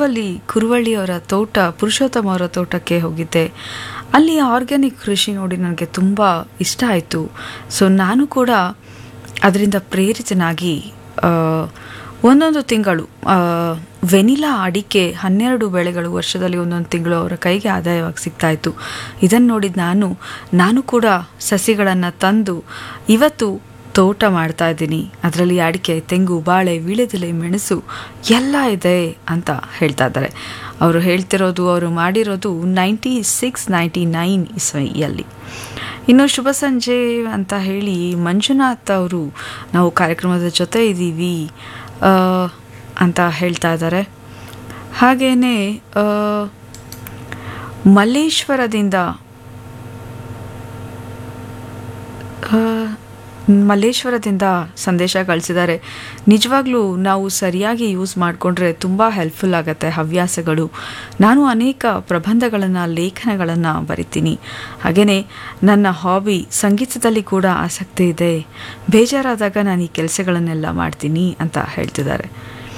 ಅಲ್ಲಿ ಕುರುವಳ್ಳಿಯವರ ತೋಟ ಪುರುಷೋತ್ತಮ ಅವರ ತೋಟಕ್ಕೆ ಹೋಗಿದ್ದೆ ಅಲ್ಲಿ ಆರ್ಗ್ಯಾನಿಕ್ ಕೃಷಿ ನೋಡಿ ನನಗೆ ತುಂಬ ಇಷ್ಟ ಆಯಿತು ಸೊ ನಾನು ಕೂಡ ಅದರಿಂದ ಪ್ರೇರಿತನಾಗಿ ಆ, ಒಂದೊಂದು ತಿಂಗಳು ಆ, ವೆನಿಲಾ ಅಡಿಕೆ ಹನ್ನೆರಡು ಬೆಳೆಗಳು ವರ್ಷದಲ್ಲಿ ಒಂದೊಂದು ತಿಂಗಳು ಅವರ ಕೈಗೆ ಆದಾಯವಾಗಿ ಸಿಗ್ತಾ ಇತ್ತು ಇದನ್ನು ನೋಡಿದ ನಾನು ನಾನು ಕೂಡ ಸಸಿಗಳನ್ನು ತಂದು ಇವತ್ತು ತೋಟ ಮಾಡ್ತಾ ಇದ್ದೀನಿ ಅದರಲ್ಲಿ ಅಡಿಕೆ ತೆಂಗು ಬಾಳೆ ವೀಳ್ಯದೆಲೆ ಮೆಣಸು ಎಲ್ಲ ಇದೆ ಅಂತ ಹೇಳ್ತಾ ಇದ್ದಾರೆ ಅವರು ಹೇಳ್ತಿರೋದು ಅವರು ಮಾಡಿರೋದು ನೈಂಟಿ ಸಿಕ್ಸ್ ನೈಂಟಿ ನೈನ್ ಇಸ್ವಿಯಲ್ಲಿ ಇನ್ನು ಶುಭ ಸಂಜೆ ಅಂತ ಹೇಳಿ ಮಂಜುನಾಥ್ ಅವರು ನಾವು ಕಾರ್ಯಕ್ರಮದ ಜೊತೆ ಇದ್ದೀವಿ ಆ, ಅಂತ ಹೇಳ್ತಾ ಇದ್ದಾರೆ ಹಾಗೇನೆ ಆ, ಮಲ್ಲೇಶ್ವರದಿಂದ ಆ, ಮಲ್ಲೇಶ್ವರದಿಂದ ಸಂದೇಶ ಕಳಿಸಿದ್ದಾರೆ ನಿಜವಾಗ್ಲೂ ನಾವು ಸರಿಯಾಗಿ ಯೂಸ್ ಮಾಡಿಕೊಂಡ್ರೆ ತುಂಬ ಹೆಲ್ಪ್ಫುಲ್ ಆಗುತ್ತೆ ಹವ್ಯಾಸಗಳು ನಾನು ಅನೇಕ ಪ್ರಬಂಧಗಳನ್ನು ಲೇಖನಗಳನ್ನು ಬರಿತೀನಿ ಹಾಗೆಯೇ ನನ್ನ ಹಾಬಿ ಸಂಗೀತದಲ್ಲಿ ಕೂಡ ಆಸಕ್ತಿ ಇದೆ ಬೇಜಾರಾದಾಗ ನಾನು ಈ ಕೆಲಸಗಳನ್ನೆಲ್ಲ ಮಾಡ್ತೀನಿ ಅಂತ ಹೇಳ್ತಿದ್ದಾರೆ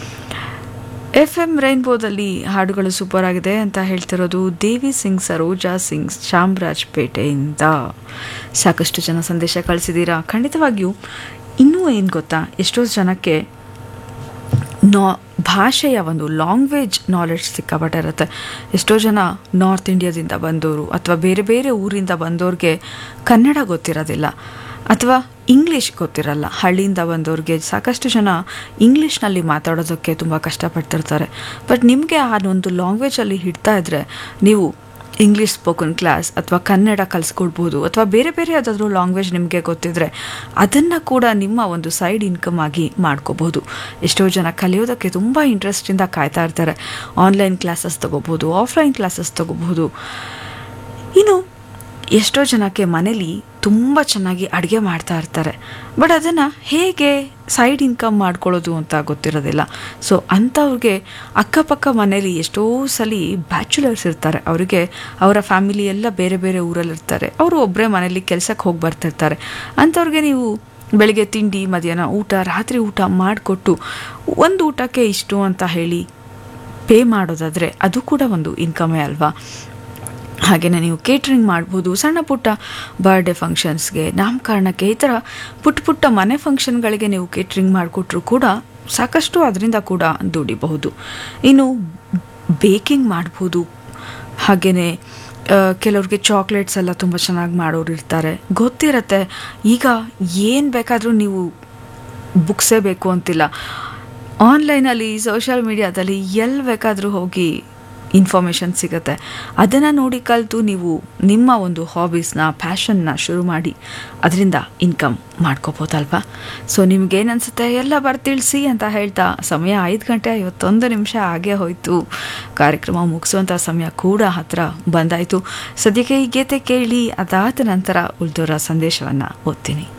ಎಫ್ ಎಂ ರೈನ್ಬೋದಲ್ಲಿ ಹಾಡುಗಳು ಸೂಪರ್ ಆಗಿದೆ ಅಂತ ಹೇಳ್ತಿರೋದು ದೇವಿ ಸಿಂಗ್ ಸರೋಜಾ ಸಿಂಗ್ ಚಾಮರಾಜಪೇಟೆಯಿಂದ ಸಾಕಷ್ಟು ಜನ ಸಂದೇಶ ಕಳಿಸಿದ್ದೀರಾ ಖಂಡಿತವಾಗಿಯೂ ಇನ್ನೂ ಏನು ಗೊತ್ತಾ ಎಷ್ಟೋ ಜನಕ್ಕೆ ನಾ ಭಾಷೆಯ ಒಂದು ಲ್ಯಾಂಗ್ವೇಜ್ ನಾಲೆಡ್ಜ್ ಸಿಕ್ಕಾಪಟ್ಟೆ ಇರುತ್ತೆ ಎಷ್ಟೋ ಜನ ನಾರ್ತ್ ಇಂಡಿಯಾದಿಂದ ಬಂದವರು ಅಥವಾ ಬೇರೆ ಬೇರೆ ಊರಿಂದ ಬಂದವ್ರಿಗೆ ಕನ್ನಡ ಗೊತ್ತಿರೋದಿಲ್ಲ ಅಥವಾ ಇಂಗ್ಲೀಷ್ ಗೊತ್ತಿರಲ್ಲ ಹಳ್ಳಿಯಿಂದ ಬಂದವ್ರಿಗೆ ಸಾಕಷ್ಟು ಜನ ಇಂಗ್ಲೀಷ್ನಲ್ಲಿ ಮಾತಾಡೋದಕ್ಕೆ ತುಂಬ ಕಷ್ಟಪಡ್ತಿರ್ತಾರೆ ಬಟ್ ನಿಮಗೆ ಆ ಒಂದು ಲ್ಯಾಂಗ್ವೇಜಲ್ಲಿ ಹಿಡ್ತಾ ಇದ್ದರೆ ನೀವು ಇಂಗ್ಲೀಷ್ ಸ್ಪೋಕನ್ ಕ್ಲಾಸ್ ಅಥವಾ ಕನ್ನಡ ಕಲಿಸ್ಕೊಡ್ಬೋದು ಅಥವಾ ಬೇರೆ ಬೇರೆ ಯಾವುದಾದ್ರೂ ಲ್ಯಾಂಗ್ವೇಜ್ ನಿಮಗೆ ಗೊತ್ತಿದ್ರೆ ಅದನ್ನು ಕೂಡ ನಿಮ್ಮ ಒಂದು ಸೈಡ್ ಇನ್ಕಮ್ ಆಗಿ ಮಾಡ್ಕೋಬೋದು ಎಷ್ಟೋ ಜನ ಕಲಿಯೋದಕ್ಕೆ ತುಂಬ ಇಂಟ್ರೆಸ್ಟಿಂದ ಕಾಯ್ತಾ ಇರ್ತಾರೆ ಆನ್ಲೈನ್ ಕ್ಲಾಸಸ್ ತೊಗೋಬೋದು ಆಫ್ಲೈನ್ ಕ್ಲಾಸಸ್ ತೊಗೋಬೋದು ಇನ್ನು ಎಷ್ಟೋ ಜನಕ್ಕೆ ಮನೇಲಿ ತುಂಬ ಚೆನ್ನಾಗಿ ಅಡುಗೆ ಮಾಡ್ತಾ ಇರ್ತಾರೆ ಬಟ್ ಅದನ್ನು ಹೇಗೆ ಸೈಡ್ ಇನ್ಕಮ್ ಮಾಡ್ಕೊಳ್ಳೋದು ಅಂತ ಗೊತ್ತಿರೋದಿಲ್ಲ ಸೊ ಅಂಥವ್ರಿಗೆ ಅಕ್ಕಪಕ್ಕ ಮನೇಲಿ ಎಷ್ಟೋ ಸಲ ಬ್ಯಾಚುಲರ್ಸ್ ಇರ್ತಾರೆ ಅವರಿಗೆ ಅವರ ಫ್ಯಾಮಿಲಿ ಎಲ್ಲ ಬೇರೆ ಬೇರೆ ಊರಲ್ಲಿರ್ತಾರೆ ಅವರು ಒಬ್ಬರೇ ಮನೇಲಿ ಕೆಲಸಕ್ಕೆ ಹೋಗಿ ಬರ್ತಿರ್ತಾರೆ ಅಂಥವ್ರಿಗೆ ನೀವು ಬೆಳಿಗ್ಗೆ ತಿಂಡಿ ಮಧ್ಯಾಹ್ನ ಊಟ ರಾತ್ರಿ ಊಟ ಮಾಡಿಕೊಟ್ಟು ಒಂದು ಊಟಕ್ಕೆ ಇಷ್ಟು ಅಂತ ಹೇಳಿ ಪೇ ಮಾಡೋದಾದರೆ ಅದು ಕೂಡ ಒಂದು ಇನ್ಕಮೇ ಅಲ್ವಾ ಹಾಗೆಯೇ ನೀವು ಕೇಟ್ರಿಂಗ್ ಮಾಡ್ಬೋದು ಸಣ್ಣ ಪುಟ್ಟ ಬರ್ಡೇ ಫಂಕ್ಷನ್ಸ್ಗೆ ನಾಮಕರಣಕ್ಕೆ ಈ ಥರ ಪುಟ್ಟ ಪುಟ್ಟ ಮನೆ ಫಂಕ್ಷನ್ಗಳಿಗೆ ನೀವು ಕೇಟ್ರಿಂಗ್ ಮಾಡಿಕೊಟ್ರು ಕೂಡ ಸಾಕಷ್ಟು ಅದರಿಂದ ಕೂಡ ದುಡಿಬಹುದು ಇನ್ನು ಬೇಕಿಂಗ್ ಮಾಡ್ಬೋದು ಹಾಗೆಯೇ ಕೆಲವ್ರಿಗೆ ಚಾಕ್ಲೇಟ್ಸ್ ಎಲ್ಲ ತುಂಬ ಚೆನ್ನಾಗಿ ಮಾಡೋರು ಇರ್ತಾರೆ ಗೊತ್ತಿರತ್ತೆ ಈಗ ಏನು ಬೇಕಾದರೂ ನೀವು ಬುಕ್ಸೇ ಬೇಕು ಅಂತಿಲ್ಲ ಆನ್ಲೈನಲ್ಲಿ ಸೋಷಿಯಲ್ ಮೀಡಿಯಾದಲ್ಲಿ ಎಲ್ಲಿ ಬೇಕಾದರೂ ಹೋಗಿ ಇನ್ಫಾರ್ಮೇಷನ್ ಸಿಗುತ್ತೆ ಅದನ್ನು ನೋಡಿ ಕಲಿತು ನೀವು ನಿಮ್ಮ ಒಂದು ಹಾಬೀಸ್ನ ಪ್ಯಾಷನ್ನ ಶುರು ಮಾಡಿ ಅದರಿಂದ ಇನ್ಕಮ್ ಮಾಡ್ಕೋಬೋದಲ್ವಾ ಸೊ ನಿಮ್ಗೇನು ಅನಿಸುತ್ತೆ ಎಲ್ಲ ಬರ್ತಿಳಿಸಿ ಅಂತ ಹೇಳ್ತಾ ಸಮಯ ಐದು ಗಂಟೆ ಐವತ್ತೊಂದು ನಿಮಿಷ ಆಗೇ ಹೋಯಿತು ಕಾರ್ಯಕ್ರಮ ಮುಗಿಸುವಂಥ ಸಮಯ ಕೂಡ ಹತ್ರ ಬಂದಾಯಿತು ಸದ್ಯಕ್ಕೆ ಈ ಗೀತೆ ಕೇಳಿ ಅದಾದ ನಂತರ ಉಳಿದವರ ಸಂದೇಶವನ್ನು ಓದ್ತೀನಿ